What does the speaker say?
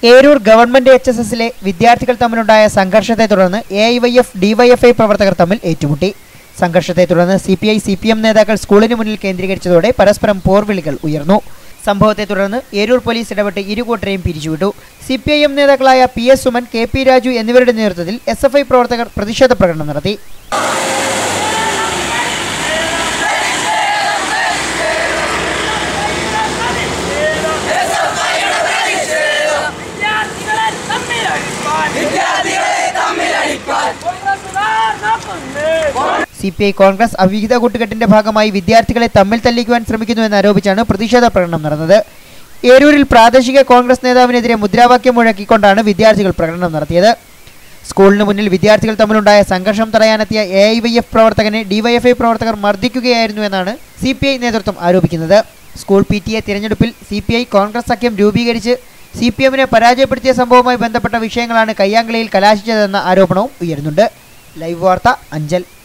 Eroor government H S എസിലെ വിദ്യാർത്ഥികൾ തമ്മിലുണ്ടായ സംഘർഷത്തെ തുടർന്ന് A I Y F DYFI പ്രവർത്തകർ തമ്മിൽ ഏറ്റുമുട്ടി സംഘർഷത്തെ തുടർന്ന് C P I C P M നേതാക്കൾ സ്കൂളിന് മുന്നിൽ കേന്ദ്രീകരിച്ചതോടെ പരസ്പരം പോർവിളികൾ ഉയർന്നു സംഭവത്തെ തുടർന്ന് ഏരൂർ പോലീസ് ഇടപെട്ട് ഇരുകൂട്ടരെയും പിരിച്ചുവിട്ടു സി പി ഐ എം നേതാക്കളായ P S Suman K P Raju എന്നിവരുടെ നേതൃത്വത്തിൽ എസ് എഫ് ഐ പ്രവർത്തകർ പ്രതിഷേധ പ്രകടനം നടത്തി വിദ്യാർത്ഥികളെ തമ്മിലടിപ്പാൻ വിദ്യാർത്ഥികളെ തമ്മിലടിപ്പാൻ കോൺഗ്രസുകാർ നോക്കുന്നേ സി പി ഐ കോൺഗ്രസ് അവിഹിത കൂട്ടുകെട്ടിന്റെ ഭാഗമായി വിദ്യാർത്ഥികളെ തമ്മിൽ തല്ലിക്കുവാൻ ശ്രമിക്കുന്നുവെന്ന് ആരോപിച്ചാണ് പ്രതിഷേധ പ്രകടനം നടന്നത് ഏരൂരിൽ പ്രാദേശിക കോൺഗ്രസ് നേതാവിനെതിരെ മുദ്രാവാക്യം മുഴക്കിക്കൊണ്ടാണ് വിദ്യാർത്ഥികൾ പ്രകടനം നടത്തിയത് സ്കൂളിന് മുന്നിൽ വിദ്യാർത്ഥികൾ തമ്മിലുണ്ടായ സംഘർഷം തടയാനെത്തിയ എ ഐ വൈ എഫ് പ്രവർത്തകനെ ഡിവൈഎഫ്ഐ പ്രവർത്തകർ മർദ്ദിക്കുകയായിരുന്നുവെന്നാണ് സി പി ഐ നേതൃത്വം ആരോപിക്കുന്നത് സ്കൂൾ പി ടി എ തിരഞ്ഞെടുപ്പിൽ സി പി ഐ കോൺഗ്രസ് സഖ്യം രൂപീകരിച്ച് സി പി എമ്മിനെ പരാജയപ്പെടുത്തിയ സംഭവവുമായി ബന്ധപ്പെട്ട വിഷയങ്ങളാണ് കയ്യാങ്കളിയിൽ കലാശിച്ചതെന്ന ആരോപണവും ഉയരുന്നുണ്ട് ലൈവ് വാർത്ത അഞ്ചൽ